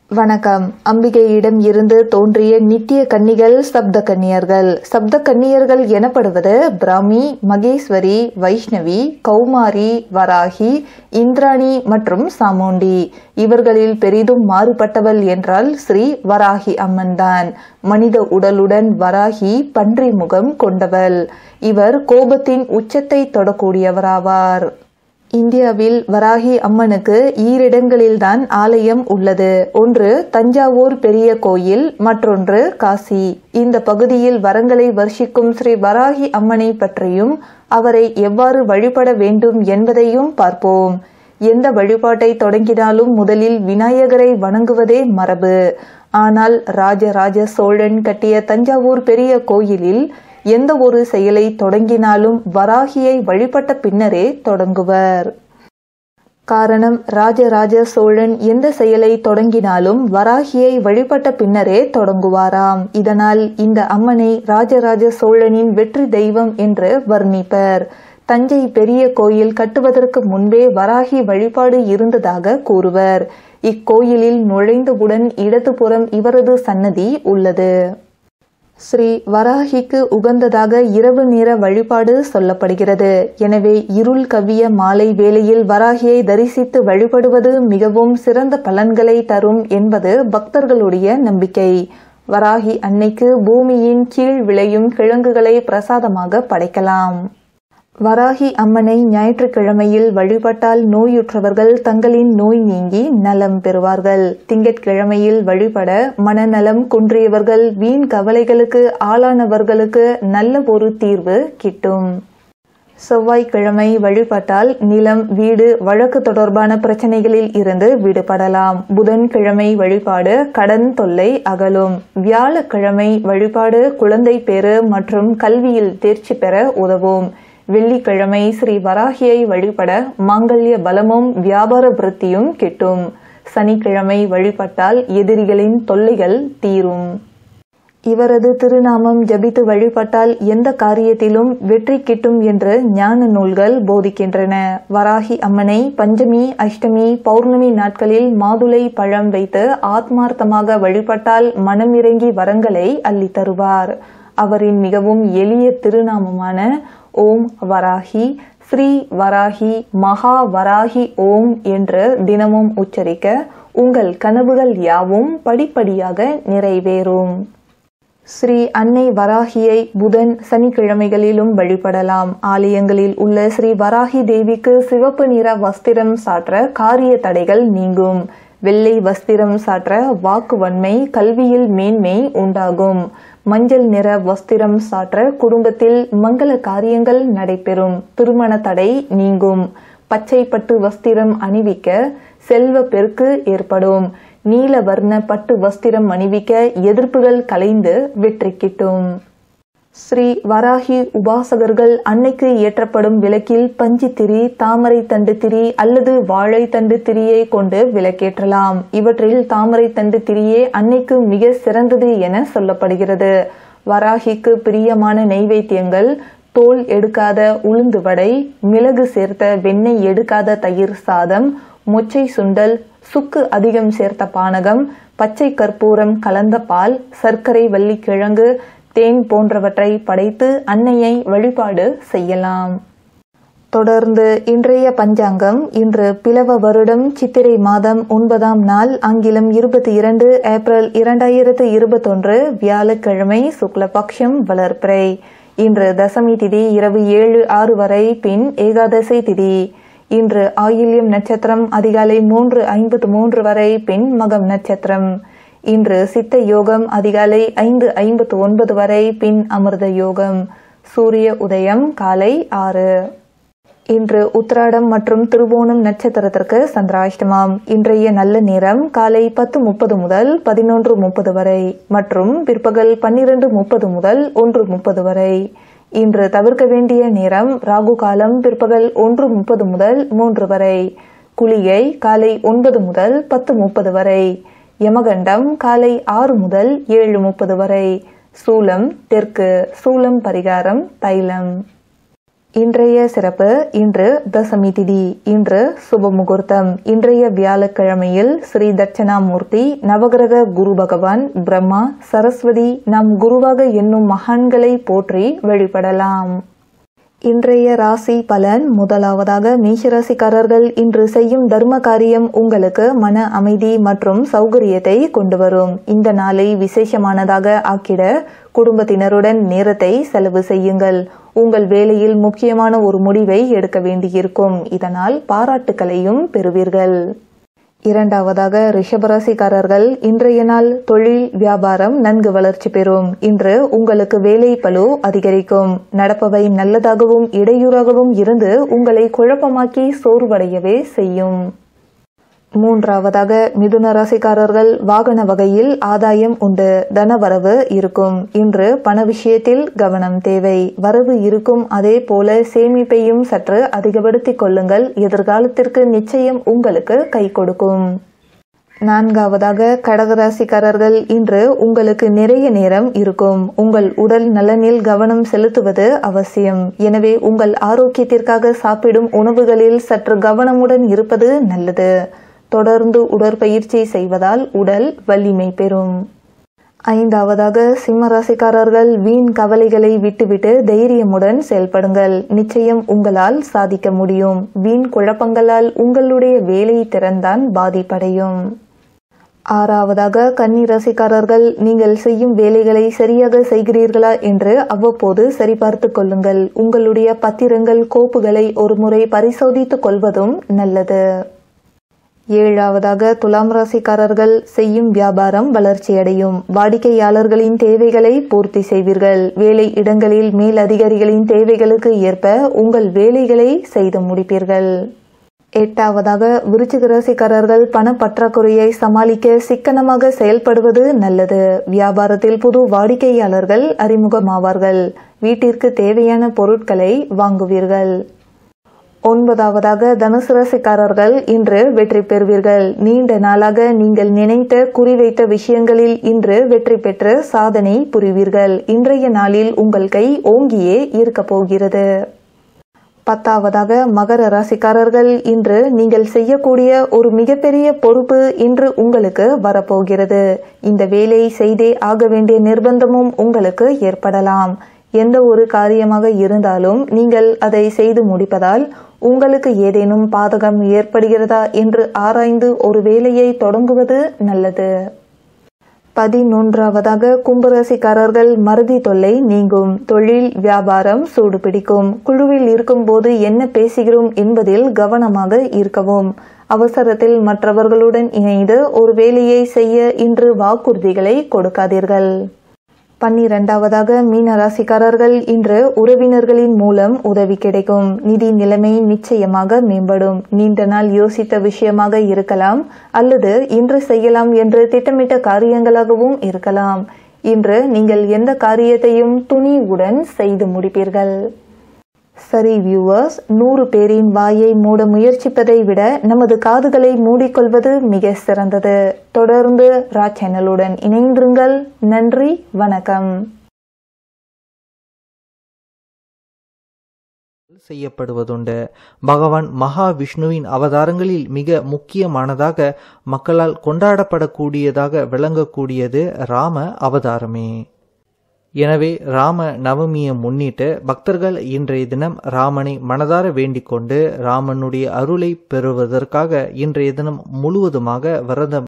வணக்கம் அம்பிகையிடம் இருந்து தோன்றிய நித்திய கன்னிகள் சப்த கன்னியர்கள் சப்த கன்னியர்கள் எனப்படுவது பிராமி மகேஸ்வரி வைஷ்ணவி கௌமாரி வராகி இந்திராணி மற்றும் சாமுண்டி இவர்களில் பெரிதும் மாறுபட்டவள் என்றால் ஸ்ரீ வராகி அம்மன்தான் மனித உடலுடன் வராகி பன்றி முகம் கொண்டவள் இவர் கோபத்தின் உச்சத்தை தொடக்கூடியவராவார் இந்தியாவில் வராகி அம்மனுக்கு ஈரிடங்களில்தான் ஆலயம் உள்ளது ஒன்று தஞ்சாவூர் பெரிய கோயில் மற்றொன்று காசி இந்த பகுதியில் வரங்களை வர்ஷிக்கும் ஸ்ரீ வராகி அம்மனை பற்றியும் அவரை எவ்வாறு வழிபட வேண்டும் என்பதையும் பார்ப்போம் எந்த வழிபாட்டை தொடங்கினாலும் முதலில் விநாயகரை வணங்குவதே மரபு ஆனால் ராஜராஜ சோழன் கட்டிய தஞ்சாவூர் பெரிய கோயிலில் எந்த ஒரு செயலை தொடங்கினாலும் வராகியை வழிபட்ட பின்னரே தொடங்குவர் காரணம் ராஜராஜ சோழன் எந்த செயலை தொடங்கினாலும் வராகியை வழிபட்ட பின்னரே தொடங்குவாராம் இதனால் இந்த அம்மனை ராஜராஜ சோழனின் வெற்றி தெய்வம் என்று வர்ணிப்பர் தஞ்சை பெரிய கோயில் கட்டுவதற்கு முன்பே வராகி வழிபாடு இருந்ததாக கூறுவர் இக்கோயிலில் நுழைந்தவுடன் இடதுபுறம் இவரது சன்னதி உள்ளது ஸ்ரீ வராகிக்கு உகந்ததாக இரவு நேர வழிபாடு சொல்லப்படுகிறது எனவே இருள் கவ்விய மாலை வேளையில் வராகியை தரிசித்து வழிபடுவது மிகவும் சிறந்த பலன்களை தரும் என்பது பக்தர்களுடைய நம்பிக்கை வராகி அன்னைக்கு பூமியின் கீழ் விளையும் கிழங்குகளை பிரசாதமாக படைக்கலாம் வராகி அம்மனை ஞாயிற்றுக்கிழமையில் வழிபட்டால் நோயுற்றவர்கள் தங்களின் நோய் நீங்கி நலம் பெறுவார்கள் திங்கட்கிழமையில் வழிபட மனநலம் குன்றியவர்கள் வீண் கவலைகளுக்கு ஆளானவர்களுக்கு நல்ல ஒரு தீர்வு கிட்டும் செவ்வாய்க்கிழமை வழிபட்டால் நிலம் வீடு வழக்கு தொடர்பான பிரச்சனைகளில் இருந்து விடுபடலாம் புதன்கிழமை வழிபாடு கடன் தொல்லை அகலும் வியாழக்கிழமை வழிபாடு குழந்தை பேறு மற்றும் கல்வியில் தேர்ச்சி பெற உதவும் வெள்ளிக்கிழமை ஸ்ரீ வராகியை வழிபட மாங்கல்ய பலமும் வியாபார விருத்தியும் கிட்டும் சனிக்கிழமை வழிபட்டால் எதிரிகளின் தொல்லைகள் தீரும் இவரது திருநாமம் ஜபித்து வழிபட்டால் எந்த காரியத்திலும் வெற்றி கிட்டும் என்று ஞான நூல்கள் போதிக்கின்றன வராகி அம்மனை பஞ்சமி அஷ்டமி பௌர்ணமி நாட்களில் மாதுளை பழம் வைத்து ஆத்மார்த்தமாக வழிபட்டால் மனமிறங்கி வரங்களை அள்ளி தருவார் அவரின் மிகவும் எளிய திருநாமமான ஓம் வராகி ஸ்ரீ வராகி மகா வராகி ஓம் என்று தினமும் உச்சரிக்க உங்கள் கனவுகள் யாவும் படிப்படியாக நிறைவேறும் ஸ்ரீ அன்னை வராகியை புதன் சனிக்கிழமைகளிலும் வழிபடலாம் ஆலயங்களில் உள்ள ஸ்ரீ வராகி தேவிக்கு சிவப்பு நிற வஸ்திரம் சாற்ற காரிய தடைகள் நீங்கும் வெள்ளை வஸ்திரம் சாற்ற வாக்கு வன்மை கல்வியில் மேன்மை உண்டாகும் மஞ்சள் நிற வஸ்திரம் சாற்ற குடும்பத்தில் மங்கள காரியங்கள் நடைபெறும் திருமண தடை நீங்கும் பச்சை பட்டு வஸ்திரம் அணிவிக்க செல்வ பெருக்கு ஏற்படும் நீல வர்ண பட்டு வஸ்திரம் அணிவிக்க எதிர்ப்புகள் கலைந்து வெற்றி கிட்டும் ஸ்ரீ வராகி உபாசகர்கள் அன்னைக்கு ஏற்றப்படும் விளக்கில் பஞ்சு திரி தாமரை தண்டு திரி அல்லது வாழை தண்டு திரியை கொண்டு விளக்கேற்றலாம் இவற்றில் தாமரை தண்டு திரியே அன்னைக்கு மிக சிறந்தது என சொல்லப்படுகிறது வராகிக்கு பிரியமான நெய்வேத்தியங்கள் தோல் எடுக்காத உளுந்து வடை மிளகு சேர்த்த வெண்ணெய் எடுக்காத தயிர் சாதம் மொச்சை சுண்டல் சுக்கு அதிகம் சேர்த்த பானகம் பச்சை கற்பூரம் கலந்த பால் சர்க்கரை வள்ளிக்கிழங்கு தேன் போன்றவற்றை படைத்து அன்னையை வழிபாடு செய்யலாம் தொடர்ந்து இன்றைய பஞ்சாங்கம் இன்று பிளவ வருடம் சித்திரை மாதம் ஒன்பதாம் நாள் ஆங்கிலம் இருபத்தி இரண்டு ஏப்ரல் இரண்டாயிரத்து இருபத்தொன்று வியாழக்கிழமை சுக்லபக்ஷம் வளர்ப்பிறை இன்று தசமி திதி இரவு ஏழு ஆறு வரை பின் ஏகாதசி திதி இன்று ஆயில்யம் நட்சத்திரம் அதிகாலை மூன்று ஐம்பத்து மூன்று வரை பின் மகம் நட்சத்திரம் இன்று சித்த யோகம் அதிகாலை ஐந்து ஐம்பத்து ஒன்பது வரை பின் அமிர்த யோகம் சூரிய உதயம் காலை ஆறு இன்று உத்திராடம் மற்றும் திருவோணம் நட்சத்திரத்திற்கு சந்திராஷ்டமம் இன்றைய நல்ல நேரம் காலை பத்து முப்பது முதல் பதினொன்று முப்பது வரை மற்றும் பிற்பகல் பன்னிரண்டு முப்பது முதல் ஒன்று முப்பது வரை இன்று தவிர்க்க வேண்டிய நேரம் ராகு காலம் பிற்பகல் ஒன்று முப்பது முதல் மூன்று வரை குளிகை காலை ஒன்பது முதல் பத்து முப்பது வரை யமகண்டம் காலை ஆறு முதல் ஏழு முப்பது வரை சூலம் தெற்கு சூலம் பரிகாரம் தைலம் இன்றைய சிறப்பு இன்று தசமி திதி இன்று சுப முகூர்த்தம் இன்றைய வியாழக்கிழமையில் ஸ்ரீ தட்சணாமூர்த்தி நவகிரக குரு பகவான் பிரம்மா சரஸ்வதி நம் குருவாக என்னும் மகான்களை போற்றி வழிபடலாம் இன்றைய ராசி பலன் முதலாவதாக மேஷராசிக்காரர்கள் இன்று செய்யும் தர்ம காரியம் உங்களுக்கு மன அமைதி மற்றும் சௌகரியத்தை கொண்டு வரும் இந்த நாளை விசேஷமானதாக ஆக்கிட குடும்பத்தினருடன் நேரத்தை செலவு செய்யுங்கள் உங்கள் வேலையில் முக்கியமான ஒரு முடிவை எடுக்க வேண்டியிருக்கும் இதனால் பாராட்டுக்களையும் பெறுவீர்கள் இரண்டாவதாக ரிஷபராசிக்காரர்கள் இன்றைய நாள் தொழில் வியாபாரம் நன்கு வளர்ச்சி பெறும் இன்று உங்களுக்கு வேலை பளு அதிகரிக்கும் நடப்பவை நல்லதாகவும் இடையூறாகவும் இருந்து உங்களை குழப்பமாக்கி சோர்வடையவே செய்யும் மூன்றாவதாக மிதுன ராசிக்காரர்கள் வாகன வகையில் ஆதாயம் உண்டு தனவரவு இருக்கும் இன்று பண விஷயத்தில் கவனம் தேவை வரவு இருக்கும் அதே போல சேமிப்பையும் சற்று அதிகப்படுத்திக் கொள்ளுங்கள் எதிர்காலத்திற்கு நிச்சயம் உங்களுக்கு கை கொடுக்கும் நான்காவதாக கடகராசிக்காரர்கள் இன்று உங்களுக்கு நிறைய நேரம் இருக்கும் உங்கள் உடல் நலனில் கவனம் செலுத்துவது அவசியம் எனவே உங்கள் ஆரோக்கியத்திற்காக சாப்பிடும் உணவுகளில் சற்று கவனமுடன் இருப்பது நல்லது தொடர்ந்து உடற்பயிற்சி செய்வதால் உடல் வலிமை பெறும் ஐந்தாவதாக சிம்மராசிக்காரர்கள் வீண் கவலைகளை விட்டுவிட்டு தைரியமுடன் செயல்படுங்கள் நிச்சயம் உங்களால் சாதிக்க முடியும் வீண் குழப்பங்களால் உங்களுடைய வேலை திறன்தான் பாதிப்படையும் ஆறாவதாக கன்னி ராசிக்காரர்கள் நீங்கள் செய்யும் வேலைகளை சரியாக செய்கிறீர்களா என்று அவ்வப்போது சரிபார்த்து கொள்ளுங்கள் உங்களுடைய பத்திரங்கள் கோப்புகளை ஒருமுறை பரிசோதித்துக் கொள்வதும் நல்லது ஏழாவதாக துலாம் ராசிக்காரர்கள் செய்யும் வியாபாரம் வளர்ச்சியடையும் வாடிக்கையாளர்களின் தேவைகளை பூர்த்தி செய்வீர்கள் வேலை இடங்களில் மேல் அதிகாரிகளின் தேவைகளுக்கு ஏற்ப உங்கள் வேலைகளை செய்து முடிப்பீர்கள் எட்டாவதாக விருச்சிக ராசிக்காரர்கள் பண பற்றாக்குறையை சமாளிக்க சிக்கனமாக செயல்படுவது நல்லது வியாபாரத்தில் புது வாடிக்கையாளர்கள் அறிமுகமாவார்கள் வீட்டிற்கு தேவையான பொருட்களை வாங்குவீர்கள் ஒன்பதாவதாக தனுசு ராசிக்காரர்கள் இன்று வெற்றி பெறுவீர்கள் நீண்ட நாளாக நீங்கள் நினைத்த குறிவைத்த விஷயங்களில் இன்று வெற்றி பெற்று சாதனை புரிவீர்கள் இன்றைய நாளில் உங்கள் கை ஓங்கியே இருக்கப் போகிறது பத்தாவதாக மகர ராசிக்காரர்கள் இன்று நீங்கள் செய்யக்கூடிய ஒரு மிகப்பெரிய பொறுப்பு இன்று உங்களுக்கு வரப்போகிறது இந்த வேலையை செய்தே ஆக வேண்டிய நிர்பந்தமும் உங்களுக்கு ஏற்படலாம் எந்த ஒரு காரியமாக இருந்தாலும் நீங்கள் அதை செய்து முடிப்பதால் உங்களுக்கு ஏதேனும் பாதகம் ஏற்படுகிறதா என்று ஆராய்ந்து ஒரு வேலையை தொடங்குவது நல்லது பதினொன்றாவதாக கும்பராசிக்காரர்கள் மறதி தொல்லை நீங்கும் தொழில் வியாபாரம் சூடு பிடிக்கும் குழுவில் இருக்கும்போது என்ன பேசுகிறோம் என்பதில் கவனமாக இருக்கவும் அவசரத்தில் மற்றவர்களுடன் இணைந்து ஒரு வேலையை செய்ய இன்று வாக்குறுதிகளை கொடுக்காதீர்கள் பன்னிரண்டாவதாக மீன ராசிக்காரர்கள் இன்று உறவினர்களின் மூலம் உதவி கிடைக்கும் நிதி நிலைமை நிச்சயமாக மேம்படும் நீண்ட நாள் யோசித்த விஷயமாக இருக்கலாம் அல்லது இன்று செய்யலாம் என்று திட்டமிட்ட காரியங்களாகவும் இருக்கலாம் இன்று நீங்கள் எந்த காரியத்தையும் துணிவுடன் செய்து முடிப்பீர்கள் சரி வியூவர்ஸ் நூறு பேரின் வாயை மூட முயற்சிப்பதை விட நமது காதுகளை மூடிக்கொள்வது மிக சிறந்தது தொடர்ந்து ரா சேனலுடன் இணைந்திருங்கள் நன்றி வணக்கம் செய்யப்படுவதுண்டு பகவான் மகாவிஷ்ணுவின் அவதாரங்களில் மிக முக்கியமானதாக மக்களால் கொண்டாடப்படக்கூடியதாக விளங்கக்கூடியது ராம அவதாரமே எனவே ராம நவமியை முன்னிட்டு பக்தர்கள் இன்றைய தினம் ராமனை மனதார வேண்டிக் கொண்டு ராமனுடைய அருளை பெறுவதற்காக இன்றைய தினம் முழுவதுமாக விரதம்